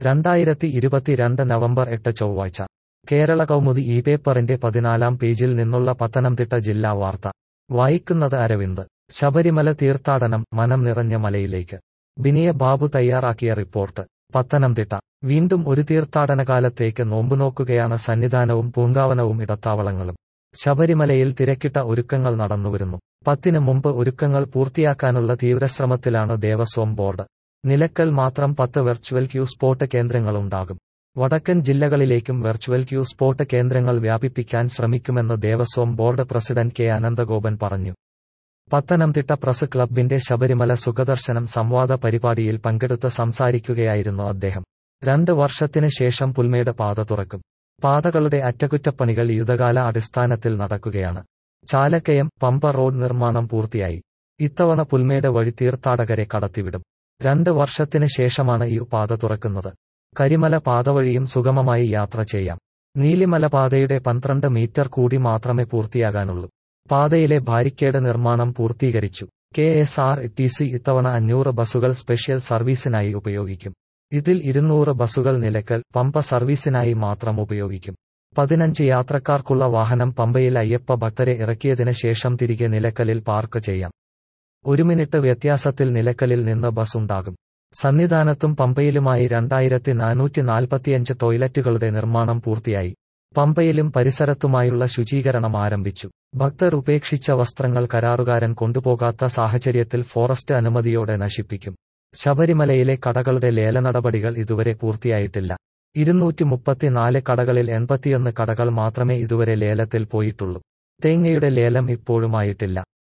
രണ്ടായിരത്തി ഇരുപത്തിരണ്ട് നവംബർ എട്ട് ചൊവ്വാഴ്ച കേരള കൗമുദി ഈ പേപ്പറിന്റെ പതിനാലാം പേജിൽ നിന്നുള്ള പത്തനംതിട്ട ജില്ലാ വാർത്ത വായിക്കുന്നത് അരവിന്ദ് ശബരിമല തീർത്ഥാടനം മനം നിറഞ്ഞ മലയിലേക്ക് ബിനിയ ബാബു തയ്യാറാക്കിയ റിപ്പോർട്ട് പത്തനംതിട്ട വീണ്ടും ഒരു തീർത്ഥാടനകാലത്തേക്ക് നോമ്പുനോക്കുകയാണ് സന്നിധാനവും പൂങ്കാവനവും ഇടത്താവളങ്ങളും ശബരിമലയിൽ തിരക്കിട്ട ഒരുക്കങ്ങൾ നടന്നുവരുന്നു പത്തിന് മുമ്പ് ഒരുക്കങ്ങൾ പൂർത്തിയാക്കാനുള്ള തീവ്രശ്രമത്തിലാണ് ദേവസ്വം ബോർഡ് നിലക്കൽ മാത്രം പത്ത് വെർച്വൽ ക്യൂ സ്പോട്ട് കേന്ദ്രങ്ങളുണ്ടാകും വടക്കൻ ജില്ലകളിലേക്കും വെർച്വൽ ക്യൂ സ്പോട്ട് കേന്ദ്രങ്ങൾ വ്യാപിപ്പിക്കാൻ ശ്രമിക്കുമെന്ന് ദേവസ്വം ബോർഡ് പ്രസിഡന്റ് കെ അനന്തഗോപൻ പറഞ്ഞു പത്തനംതിട്ട പ്രസ് ക്ലബിന്റെ ശബരിമല സുഖദർശനം സംവാദ പരിപാടിയിൽ പങ്കെടുത്ത് സംസാരിക്കുകയായിരുന്നു അദ്ദേഹം രണ്ട് വർഷത്തിന് ശേഷം പുൽമേട് പാത തുറക്കും പാതകളുടെ അറ്റകുറ്റപ്പണികൾ യുദ്ധകാല അടിസ്ഥാനത്തിൽ നടക്കുകയാണ് ചാലക്കയം പമ്പ റോഡ് നിർമ്മാണം പൂർത്തിയായി ഇത്തവണ പുൽമേട് വഴി തീർത്ഥാടകരെ കടത്തിവിടും രണ്ട് വർഷത്തിന് ശേഷമാണ് ഈ പാത തുറക്കുന്നത് കരിമല പാത വഴിയും സുഗമമായി യാത്ര ചെയ്യാം നീലിമല പാതയുടെ പന്ത്രണ്ട് മീറ്റർ കൂടി മാത്രമേ പൂർത്തിയാകാനുള്ളൂ പാതയിലെ ബാരിക്കേഡ് നിർമ്മാണം പൂർത്തീകരിച്ചു K S R T C ഇത്തവണ അഞ്ഞൂറ് ബസുകൾ സ്പെഷ്യൽ സർവീസിനായി ഉപയോഗിക്കും ഇതിൽ ഇരുന്നൂറ് ബസുകൾ നിലക്കൽ പമ്പ സർവീസിനായി മാത്രം ഉപയോഗിക്കും പതിനഞ്ച് യാത്രക്കാർക്കുള്ള വാഹനം പമ്പയിൽ അയ്യപ്പ ഭക്തരെ ഇറക്കിയതിന് ശേഷം തിരികെ നിലക്കലിൽ പാർക്ക് ചെയ്യാം ഒരു മിനിറ്റ് വ്യത്യാസത്തിൽ നിലക്കലിൽ നിന്ന് ബസ് ഉണ്ടാകും സന്നിധാനത്തും പമ്പയിലുമായി രണ്ടായിരത്തി നാനൂറ്റി നാൽപ്പത്തിയഞ്ച് ടോയ്ലറ്റുകളുടെ നിർമ്മാണം പൂർത്തിയായി പമ്പയിലും പരിസരത്തുമായുള്ള ശുചീകരണം ആരംഭിച്ചു ഭക്തർ ഉപേക്ഷിച്ച വസ്ത്രങ്ങൾ കരാറുകാരൻ കൊണ്ടുപോകാത്ത സാഹചര്യത്തിൽ ഫോറസ്റ്റ് അനുമതിയോടെ നശിപ്പിക്കും ശബരിമലയിലെ കടകളുടെ ലേല നടപടികൾ ഇതുവരെ പൂർത്തിയായിട്ടില്ല ഇരുന്നൂറ്റി മുപ്പത്തിനാല് കടകളിൽ എൺപത്തിയൊന്ന് കടകൾ മാത്രമേ ഇതുവരെ ലേലത്തിൽ പോയിട്ടുള്ളൂ തേങ്ങയുടെ ലേലം ഇപ്പോഴുമായിട്ടില്ല